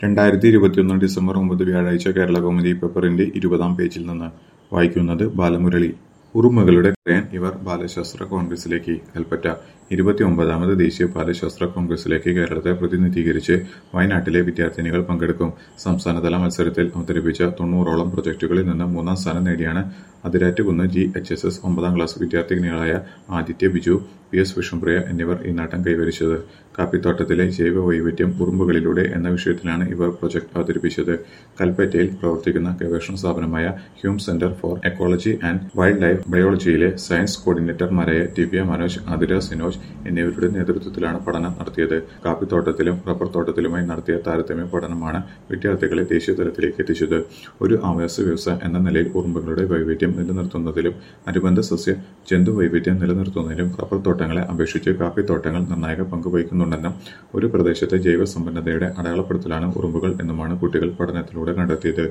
രണ്ടായിരത്തി ഇരുപത്തിയൊന്ന് ഡിസംബർ ഒമ്പത് വ്യാഴാഴ്ച കേരളകൗമുദി പേപ്പറിന്റെ ഇരുപതാം പേജിൽ നിന്ന് വായിക്കുന്നത് ബാലമുരളി ഉറുമകളുടെ ക്രയൻ ഇവർ ബാലശാസ്ത്ര കോൺഗ്രസിലേക്ക് കൽപ്പറ്റ ഇരുപത്തിയൊമ്പതാമത് ദേശീയ ബാലശാസ്ത്ര കോൺഗ്രസിലേക്ക് കേരളത്തെ പ്രതിനിധീകരിച്ച് വയനാട്ടിലെ വിദ്യാർത്ഥിനികൾ പങ്കെടുക്കും സംസ്ഥാനതല മത്സരത്തിൽ അവതരിപ്പിച്ച തൊണ്ണൂറോളം പ്രൊജക്ടുകളിൽ നിന്ന് മൂന്നാം സ്ഥാനം നേടിയാണ് Athirattukunnu G H S S ഒമ്പതാം ക്ലാസ് വിദ്യാർത്ഥിനികളായ ആദിത്യ ബിജു പി എസ് വിഷ്ണുപ്രിയ എന്നിവർ ഈ നേട്ടം കൈവരിച്ചത് കാപ്പിത്തോട്ടത്തിലെ ജൈവ വൈവിധ്യം ഉറുമ്പുകളിലൂടെ എന്ന വിഷയത്തിലാണ് ഇവർ പ്രൊജക്ട് അവതരിപ്പിച്ചത് കൽപ്പറ്റയിൽ പ്രവർത്തിക്കുന്ന ഗവേഷണ സ്ഥാപനമായ Hume centre for ecology and wildlife ബയോളജിയിലെ സയൻസ് കോർഡിനേറ്റർമാരായ ദിവ്യ മനോജ് ആതിര സിനോജ് എന്നിവരുടെ നേതൃത്വത്തിലാണ് പഠനം നടത്തിയത് കാപ്പിത്തോട്ടത്തിലും റബ്ബർ തോട്ടത്തിലുമായി നടത്തിയ താരതമ്യ പഠനമാണ് വിദ്യാർത്ഥികളെ ദേശീയ തലത്തിലേക്ക് എത്തിച്ചത് ഒരു ആവാസ വ്യവസ്ഥ എന്ന നിലയിൽ ഉറുമ്പുകളുടെ വൈവിധ്യം നിലനിർത്തുന്നതിലും അനുബന്ധ സസ്യ ജന്തു വൈവിധ്യം നിലനിർത്തുന്നതിലും റബ്ബർ തോട്ടങ്ങളെ അപേക്ഷിച്ച് കാപ്പിത്തോട്ടങ്ങൾ നിർണായക പങ്ക് വഹിക്കുന്നുണ്ടെന്നും ഒരു പ്രദേശത്തെ ജൈവ സമ്പന്നതയുടെ അടയാളപ്പെടുത്തലാണ് ഉറുമ്പുകൾ എന്നുമാണ് കുട്ടികൾ പഠനത്തിലൂടെ കണ്ടെത്തിയത്